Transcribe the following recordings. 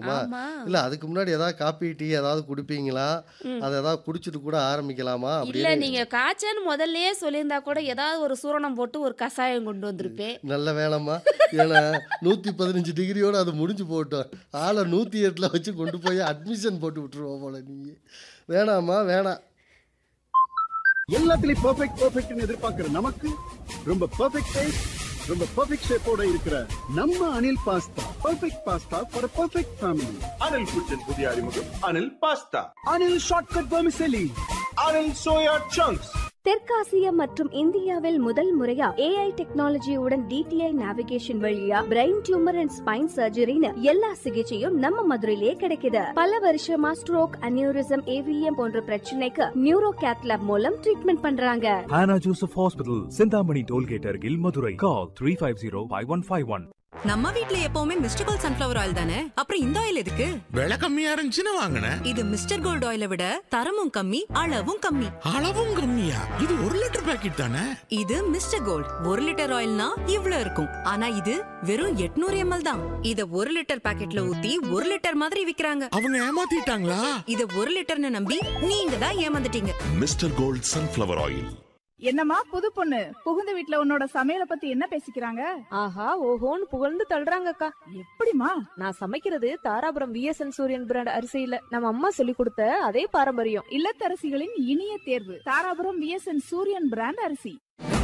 முடியுமா ஆமா இல்ல அதுக்கு முன்னாடி ஏதாவது காப்பி டீ ஏதாவது குடிப்பீங்களா அதை ஏதாவது குடிச்சிட்டு கூட ஆரம்பிக்கலாமா இல்ல அப்படின்னு நீங்க காய்ச்சன்னு முதல்லயே சொல்லியிருந்தா கூட ஏதாவது ஒரு சூரணம் போட்டு ஒரு கஷாயம் கொண்டு வந்திருப்பேன் நல்ல வேணாமா ஏன்னா நூற்றி பதினஞ்சு டிகிரியோட அது முடிஞ்சு போட்டோம் ஆளை நூற்றி எட்டில் வச்சு கொண்டு போய் அட்மிஷன் போட்டு விட்டுருவோம் போல நீ வேணாமா வேணாம் எல்லாத்துலயும் பெர்ஃபெக்ட் பெர்ஃபெக்ட்னு எதிர்பார்க்கிற நமக்கு ரொம்ப பெர்ஃபெக்ட் டேஸ்ட் ரொம்ப பெர்ஃபெக்ட் ஷேப்போட இருக்கிற நம்ம Anil pasta perfect pasta for perfect family Anil kitchen புதிய அறிமுகம் Anil pasta Anil shortcut vermicelli Anil soya chunks தெற்காசியா மற்றும் இந்தியாவில் முதல் முறையா ஏஐ டெக்னாலஜியுடன் டிடிஐ நேவிகேஷன் வழியா பிரெயின் டியூமர் அண்ட் ஸ்பைன் சர்ஜரின்னு எல்லா சிகிச்சையும் நம்ம மதுரையிலேயே கிடைக்குது பல வருஷமா ஸ்ட்ரோக் அனியூரிசம் ஏவிஎம் போன்ற பிரச்சனைக்கு நியூரோ கேத்லாப் மூலம் ட்ரீட்மெண்ட் பண்றாங்க Hannah Joseph Hospital, Sindhamani Tollgate Argil, Madurai. Call 350-5151. நம்ம வீட்ல எப்பவுமே மிஸ்டர் கோல்ட் சன்ஃபிளவர் ஆயில் தானே அப்புறம் இந்த ஆயில் எதுக்கு விலை கம்மியா இருந்துச்சுன்னு வாங்கினேன் இது மிஸ்டர் கோல்ட் ஆயிலை விட தரமும் கம்மி அளவும் கம்மி அளவும் கம்மியா இது ஒரு லிட்டர் பாக்கெட் தானே இது மிஸ்டர் கோல்ட் ஒரு லிட்டர் ஆயில்னா இவ்ளோ இருக்கும் ஆனா இது வெறும் 800 எம்எல் தான் இத ஒரு லிட்டர் பாக்கெட்ல ஊத்தி ஒரு லிட்டர் மாதிரி விக்கிறாங்க அவங்க ஏமாத்திட்டாங்களா இத ஒரு லிட்டர்னு நம்பி நீங்க தான் ஏமாந்துட்டீங்க மிஸ்டர் கோல்ட் சன்ஃப்ளவர் ஆயில் என்னம்மா புது பொண்ணு புகுந்த வீட்ல உன்னோட சமையல பத்தி என்ன பேசிக்கிறாங்க ஆஹா ஓஹோன்னு புகழ்ந்து தள்ளுறாங்கக்கா எப்படிமா நான் சமைக்கிறது தாராபுரம் விஎஸ்என் சூரியன் பிராண்ட் அரிசியில நம்ம அம்மா சொல்லி கொடுத்த அதே பாரம்பரியம் இல்லத்தரசிகளின் இனிய தேர்வு தாராபுரம் விஎஸ்என் சூரியன் பிராண்ட் அரிசி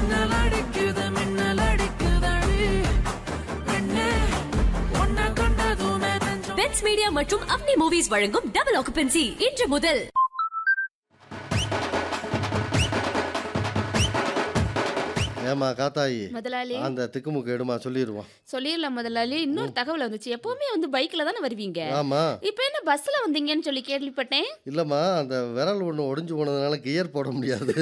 பெட்ஸ் மீடியா மற்றும் அப்னி மூவிஸ் வழங்கும் டபுள் ஆக்குபென்சி இன்று முதல் ஏமா காத்தாயி முதலாளி அந்த திக்குமுக்கு எடுமா சொல்லிடுவோம் சொல்லிடலாம் முதலாளி இன்னொரு தகவல் வந்துச்சு எப்பவுமே வந்து பைக்ல தானே வருவீங்க ஆமா இப்ப என்ன பஸ்ல வந்தீங்கன்னு சொல்லி கேள்விப்பட்டேன் இல்லைம்மா அந்த விரல் ஒன்று ஒடிஞ்சு போனதுனால கியர் போட முடியாது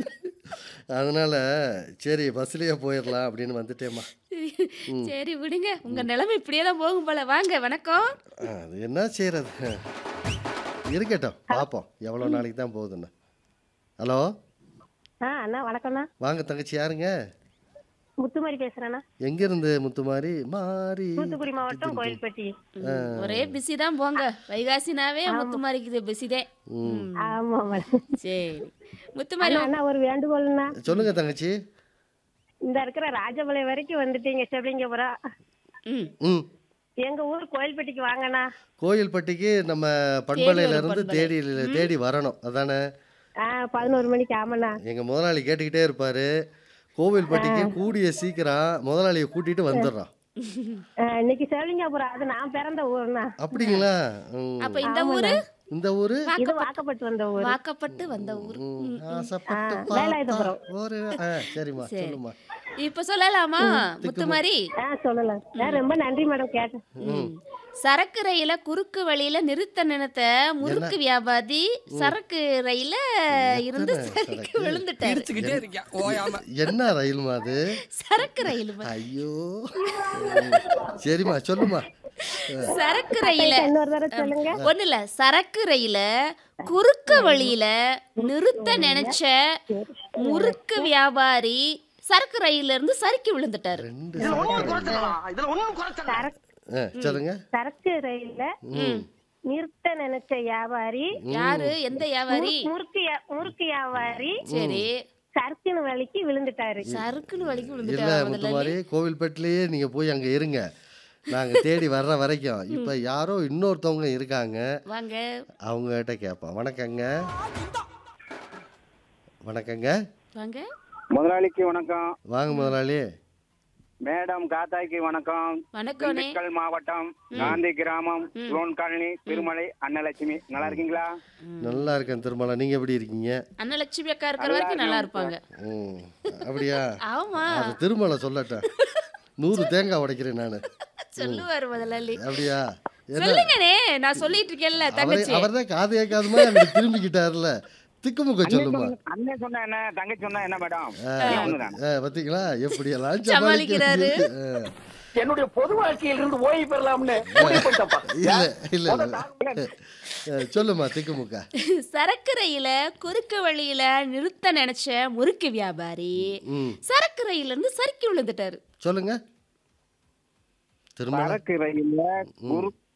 அதனால சரி பஸ்லயே போயிடலாம் அப்படின்னு வந்துட்டேம்மா சரி விடுங்க உங்க நிலைமை இப்படியே தான் போகும் போல வாங்க வணக்கம் அது என்ன செய்யறது இருக்கட்டும் பார்ப்போம் எவ்வளோ நாளைக்கு தான் போகுதுன்னு ஹலோ ஆ அண்ணா வணக்கம்ண்ணா வாங்க தங்கச்சி யாருங்க முத்துமாரி பேசுறேண்ணா எங்கிருந்து முத்துமாரி மாறி தூத்துக்குடி மாவட்டம் கோயில்பட்டி ஒரே பிஸி தான் போங்க வைகாசினாவே முத்துமாரிக்குது பிஸிதே ஆமா மேடம் சரி முத்துமாரி அண்ணா, அண்ணா ஒரு வேண்டுகோள்ண்ணா சொல்லுங்க தங்கச்சி இந்த இருக்கிற ராஜபாளையம் வரைக்கும் வந்துட்டீங்க சிவலிங்கபுரம் ம் ம் எங்க ஊர் கோயில்பட்டிக்கு வாங்கண்ணா கோயில்பட்டிக்கு நம்ம பண்பலையில இருந்து பண்பலை. தேடி தேடி வரணும் அதானே ஆ பதினோரு மணிக்கு ஆமாண்ணா எங்க முதலாளி கேட்டுக்கிட்டே இருப்பாரு கோவில்பட்டிக்கு கூடிய சீக்கிரம் முதலாளியை கூட்டிட்டு வந்துடுறோம் ஆ, இன்னைக்கு சிவலிங்கபுரம் அது நான் பிறந்த ஊர்ண்ணா அப்படிங்களா ம். அப்ப இந்த ஊரு இந்த ஊரு இது வாக்கப்பட்டு வந்த ஊர் வாக்கப்பட்டு வந்த ஊர் ம், ஆசைப்பட்டு ஆ, பார்த்தா வேலாயுதபுரம். ஒரு ஆ, சரிம்மா சரி. சொல்லுமா இப்ப சொல்லலாமா முத்துமாரி ஆ சொல்லலாம் ஆ, ரொம்ப நன்றி மேடம் கேட்டேன் ம். சரக்கு ரயில குறுக்கு வழியில நிறுத்த நினைத்த முறுக்கு வியாபாரி சரக்கு ரயில இருந்து சரக்கு விழுந்துட்டாரு என்ன ரயில்மா அது சரக்கு ரயில் ஐயோ சரிம்மா சொல்லுமா சரக்கு ரயில இன்னொரு தடவை சொல்லுங்க ஒண்ணு இல்ல சரக்கு ரயில குறுக்கு வழியில நிறுத்த நினைச்ச முறுக்கு வியாபாரி சரக்கு ரயில்ல இருந்து சறுக்கி விழுந்துட்டாரு ரெண்டு சரக்கு ஆ, சொல்லுங்க சரக்கு ரயில்ல நிறுத்த நினைச்ச வியாபாரி யாரு எந்த வியாபாரி முறுக்கு- முறுக்கு வியா- முறுக்கு வியாபாரி சரி சரக்குன்னு வலிக்கு விழுந்துட்டாரு சறுக்குன்னு வலிக்கு இல்ல விழுந்துட்டாரு முத்துமாரி கோவில்பட்டிலேயே நீங்க போய் அங்க இருங்க நாங்க தேடி வர்ற வரைக்கும் இப்ப யாரோ இன்னொருத்தவங்க இருக்காங்க வாங்க அவங்க கிட்ட கேட்போம் வணக்கங்க வணக்கங்க வாங்க முதலாளிக்கு வணக்கம் வாங்க முதலாளி மேடம் காத்தாய்க்கு வணக்கம் வணக்கம்ண்ணே திண்டுக்கல் மாவட்டம் காந்தி கிராமம் லோன் காலனி திருமலை அன்னலட்சுமி நல்லா இருக்கீங்களா நல்லா இருக்கேன் திருமலா நீங்க எப்படி இருக்கீங்க அன்னலட்சுமி அக்கா இருக்கிற வரைக்கும் நல்லா இருப்பாங்க ம் அப்படியா ஆமா அது திருமலை சொல்லட்டேன் நூறு தேங்காய் உடைக்கிறேன் நான் சொல்லுவாரு முதலாளி அப்படியா என்ன சொல்லுங்கண்ணே நான் சொல்லிட்டு இருக்கேன்ல அவரே தங்கச்சி அவர் தான் காது கேட்காத மாதிரி அங்க திரும்பிக்கிட்டாருல திக்குமுக்க சொல்லுமா அண்ணன் சொன்னா என்ன தங்கச்சி சொன்னா என்ன மேடம் ஆ, எல்லாம் ஒண்ணுதான். ஆ, பாத்தீங்களா எப்படி எல்லாம் சமாளிக்கிறாரு. சமாளிக்கிறது ஆ. என்னுடைய பொது வாழ்க்கையில இருந்து ஓய்வு பெறலாம்னு முடிவு பண்ணிட்டப்பா. இல்ல இல்ல இல்ல ஆ, சொல்லுமா திக்குமுக்கா சரக்கு ரயில குறுக்கு வழியில நிறுத்த நினைச்ச முறுக்கு வியாபாரி ம் சரக்கு ரயில இருந்து சறுக்கி விழுந்துட்டாரு சொல்லுங்க திருமணம் சரக்கு ரயில்ல குறுக்கு